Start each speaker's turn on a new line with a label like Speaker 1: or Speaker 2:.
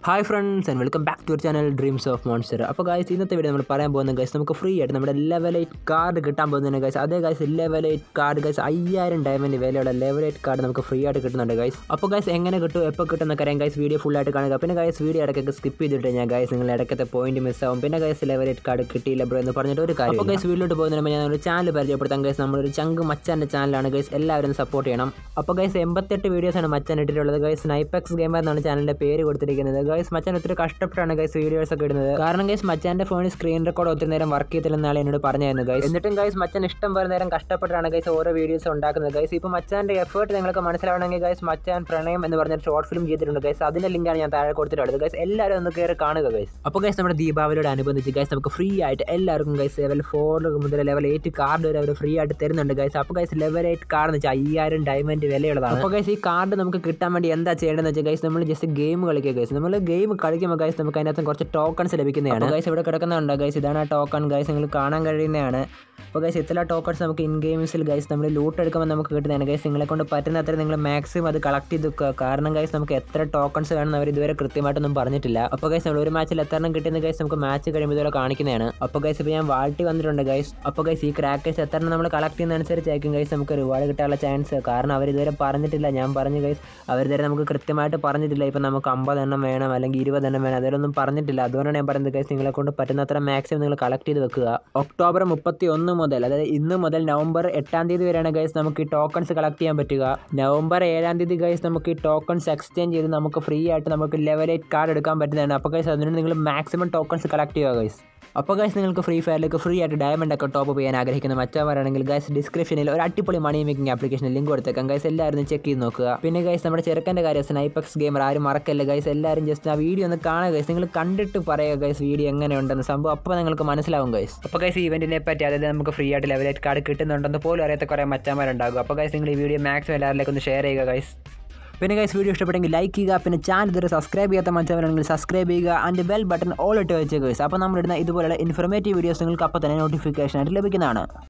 Speaker 1: hi friends and welcome back to your channel dreams of monster അപ്പോൾ guys ഇന്നത്തെ video നമ്മൾ പറയാൻ പോകുന്ന ഗൈസ് നമുക്ക് ഫ്രീ ആയിട്ട് നമ്മുടെ ലെവൽ എയ്റ്റ് കാർഡ് കിട്ടാൻ പോകുന്നതിന് ഗൈസ് അതേ guys level eight card guys അയ്യായിരം ഡയമണ്ട് വിലയുള്ള ലെവൽ എയ്റ്റ് കാർഡ് നമുക്ക് ഫ്രീ ആയിട്ട് കിട്ടുന്നുണ്ട് ഗൈസ് അപ്പോൾ ഗൈസ് എങ്ങനെ കിട്ടും എപ്പോൾ കിട്ടും എന്നൊക്കെ അറിയാം ഗൈസ് വീഡിയോ ഫുൾ ആയിട്ട് കാണുക പിന്നെ ഗൈസ് വീഡിയോ ഇടയ്ക്കൊക്കെ സ്കിപ്പ് ചെയ്തിട്ട് ഞാൻ ഗൈസ് നിങ്ങൾ ഇടയ്ക്കത്തെ പോയിന്റ് മിസ്സാവും പിന്നെ ഗൈസ് ലെവൽ എയ്റ്റ് കാർഡ് കിട്ടിയില്ല ബ്രോ എന്ന് പറഞ്ഞിട്ട് ഒരു കാര്യം അപ്പോൾ ഗൈസ് വീട്ടിലോട്ട് പോകുന്നതിന് മുമ്പ് ഞാൻ ഒരു ചാനൽ പരിചയപ്പെടുത്താം ഗൈസ് നമ്മളൊരു ചങ്ക് മച്ചാൻ്റെ ചാനലാണ് ഗൈസ് എല്ലാവരും സപ്പോർട്ട് ചെയ്യണം അപ്പോൾ ഗൈസ് എൺപത്തെട്ട് വീഡിയോസാണ് മച്ചാൻ ഇട്ടിട്ടുള്ളത് ഗൈസ് നൈപ്പെക്സ് ഗെയിമർ എന്നാണ് ചാനലിൻ്റെ പേര് കൊടുത്തിരിക്കുന്നത് ഗൈസ് മച്ചാൻ ഒത്തിരി കഷ്ടപ്പെട്ടാണ് ഗൈസ് വീഡിയോസ് ഒക്കെ ഇടുന്നത് കാരണം ഗൈസ് മച്ചാൻ്റെ ഫോണിൽ സ്ക്രീൻ റെക്കോർഡ് ഒത്തിരി നേരം വർക്ക് ചെയ്തില്ലെന്നാണ് എന്നോട് പറഞ്ഞായിരുന്നു ഗൈസ് എന്നിട്ടും ഗൈസ് മച്ചാൻ ഇഷ്ടം പോലെ നേരം കഷ്ടപ്പെട്ടാണ് ഗൈസ് ഓരോ വീഡിയോസ് ഉണ്ടാക്കുന്നത് ഗൈസ് ഇപ്പോൾ മച്ചാൻ്റെ എഫേർട്ട് നിങ്ങൾക്ക് മനസ്സിലാവണമെങ്കിൽ ഗൈസ് മച്ചാൻ പ്രണയം എന്ന് പറഞ്ഞ ഷോർട്ട് ഫിലിം ചെയ്തിട്ടുണ്ട് ഗൈസ് അതിൻ്റെ ലിങ്കാണ് ഞാൻ താഴെ കൊടുത്തിട്ടുള്ളത് ഗൈസ് എല്ലാവരും ഒന്ന് കയറി കാണുക ഗൈസ് അപ്പോൾ ഗൈസ് നമ്മുടെ ദീപാവലിയോട് അനുബന്ധിച്ച് ഗൈസ് നമുക്ക് ഫ്രീ ആയിട്ട് എല്ലാവർക്കും ഗൈസ് ലെവൽ ഫോർ മുതൽ ലെവൽ എയ്റ്റ് കാർഡ് വരെ അവർ ഫ്രീ ആയിട്ട് തരുന്നുണ്ട് ഗൈസ് അപ്പോൾ ഗൈസ് ലെവൽ എയ്റ്റ് കാർഡ് എന്ന് വെച്ചാൽ അയ്യായിരം ഡയമണ്ട് വിലയുള്ളതാണ് അപ്പോൾ ഗൈസ് ഈ കാർഡ് നമുക്ക് കിട്ടാൻ വേണ്ടി എന്താ ചെയ്യേണ്ടതെന്ന് വെച്ചാൽ ഗൈസ് നമ്മൾ ജസ്റ്റ് ഗെയിം കളിക്കുക ഗൈസ് നമ്മൾ ഗെയിം കളിക്കുമ്പോൾ ഗൈസ് നമുക്ക് അതിനകത്ത് കുറച്ച് ടോക്കൺസ് ലഭിക്കുന്നതാണ് ഗൈസ് ഇവിടെ കിടക്കുന്നുണ്ട് ഗൈസ് ഇതാണ് ആ ടോക്കൺ ഗൈസ് നിങ്ങൾ കാണാൻ കഴിയുന്നതാണ് അപ്പോൾ ഗൈസ് ഇത്ര ടോക്കൺസ് നമുക്ക് ഇൻ ഗെയിംസിൽ ഗൈസ് നമ്മൾ ലൂട്ട് എടുക്കുമ്പോൾ നമുക്ക് കിട്ടുന്നതാണ് ഗൈസ് നിങ്ങളെ കൊണ്ട് പറ്റുന്ന അത്ര നിങ്ങൾ മാക്സിമം അത് കളക്ട് ചെയ്ത് വെക്കുക കാരണം ഗൈസ് നമുക്ക് എത്ര ടോക്കൺസ് വേണമെന്ന് അവർ ഇതുവരെ കൃത്യമായിട്ടൊന്നും പറഞ്ഞിട്ടില്ല അപ്പോൾ ഗൈസ് നമ്മൾ ഒരു മാച്ചിൽ എത്ര എണ്ണം കിട്ടുന്ന ഗൈസ് നമുക്ക് മാച്ച് കഴിയുമ്പോൾ ഇതുപോലെ കാണിക്കുന്നതാണ് അപ്പോൾ ഗൈസ് ഇപ്പോൾ ഞാൻ വാൾട്ടി വന്നിട്ടുണ്ട് ഗൈസ് അപ്പോൾ ഗൈസ് ഈ ക്രാക്കേഴ്സ് എത്ര എണ്ണം നമ്മൾ കളക്ട് ചെയ്യുന്നതനുസരിച്ചായിരിക്കും ഗൈസ് നമുക്ക് റിവാർഡ് കിട്ടാനുള്ള ചാൻസ് കാരണം അവർ ഇതുവരെ പറഞ്ഞിട്ടില്ല ഞാൻ പറഞ്ഞു ഗൈസ് അവർ ഇതുവരെ നമുക്ക് കൃത്യമായിട്ട് പറഞ്ഞിട്ടില്ല ഇപ്പം നമുക്ക് അമ്പത് എണ്ണം വേണം അല്ലെങ്കിൽ ഇരുപത് എണ്ണം വേണം അതിലൊന്നും പറഞ്ഞിട്ടില്ല അതുകൊണ്ടാണ് ഞാൻ പറയുന്നത് ഗൈസ് നിങ്ങളെ കൊണ്ട് പറ്റുന്നത്ര മാക്സിമം നിങ്ങൾ കളക്ട് ചെയ്ത് വെക്കുക ഒക്ടോബർ മുപ്പത്തി ഒന്ന് മുതൽ അതായത് ഇന്ന് മുതൽ നവംബർ എട്ടാം തീയതി വരെയാണ് ഗൈസ് നമുക്ക് ഈ ടോക്കൺസ് കളക്ട് ചെയ്യാൻ പറ്റുക നവംബർ ഏഴാം തീയതി ഗൈസ് നമുക്ക് ഈ ടോക്കൺസ് എക്സ്ചേഞ്ച് ചെയ്ത് നമുക്ക് ഫ്രീ ആയിട്ട് നമുക്ക് ലെവൽ എയ്റ്റ് കാർഡ് എടുക്കാൻ പറ്റുന്നതാണ് അപ്പോൾ ഗൈസ് അതിന് നിങ്ങൾ മാക്സിമം ടോക്കൺസ് കളക്ട് ചെയ്യുക ഗൈസ് അപ്പോൾ ഗൈസ് നിങ്ങൾക്ക് ഫ്രീ ഫയറിലേക്ക് ഫ്രീ ആയിട്ട് ഡയമണ്ട് ഒക്കെ ടോപ്പ് ചെയ്യാൻ ആഗ്രഹിക്കുന്ന മറ്റവരാണെങ്കിൽ ഗൈസ് ഡിസ്ക്രിപ്ഷനിൽ ഒരു അടിപൊളി മണി മേക്കിംഗ് ആപ്ലിക്കേഷൻ ലിങ്ക് കൊടുത്തേക്കാം ഗൈസ് എല്ലാവരും ചെക്ക് ചെയ്ത് നോക്കുക പിന്നെ ഗൈസ് നമ്മുടെ ചെറുക്കൻ്റെ കാര്യം സ്നൈപ്പക്സ് ഗെയിമർ ആരും മറക്കല്ല ഗൈസ് എല്ലാവരും ജസ്റ്റ് ആ വീഡിയോ ഒന്ന് കാണുക ഗൈസ് നിങ്ങൾ കണ്ടിട്ട് പറയുക ഗൈസ് വീഡിയോ എങ്ങനെയുണ്ടെന്ന് സംഭവം അപ്പോൾ നിങ്ങൾക്ക് മനസ്സിലാവും ഗൈസ് അപ്പോൾ ഗൈസ് ഇവൻറ്റിനെ പറ്റി അതായത് നമുക്ക് ഫ്രീ ആയിട്ട് ലെവൽ എയ്റ്റ് കാർഡ് കിട്ടുന്നുണ്ടെന്ന് പോലും അറിയാത്ത കുറേ മച്ചാന്മാരുണ്ടാകും അപ്പോൾ ഗൈസ് നിങ്ങൾ ഈ വീഡിയോ മാക്സിമം എല്ലാവരിലേക്ക് ഒന്ന് ഷെയർ ചെയ്യുക ഗൈസ് പിന്നെ ഗൈസ് വീഡിയോ ഇഷ്ടപ്പെട്ടെങ്കിൽ ലൈക്ക് ചെയ്യുക പിന്നെ ചാനൽ ഇതുവരെ സബ്സ്ക്രൈബ് ചെയ്യാത്ത മനുഷ്യരാണെങ്കിൽ സബ്സ്ക്രൈബ് ചെയ്യുക ആൻഡ് ബെൽ ബട്ടൺ ഓൾ ഇട്ട് വെച്ച് ഗൈസ് അപ്പോൾ നമ്മളിടുന്ന ഇതുപോലുള്ള ഇൻഫർമേറ്റീവ് വീഡിയോസ് നിങ്ങൾക്ക് അപ്പോൾ തന്നെ നോട്ടിഫിക്കേഷൻ ആയിട്ട് ലഭിക്കുന്നതാണ്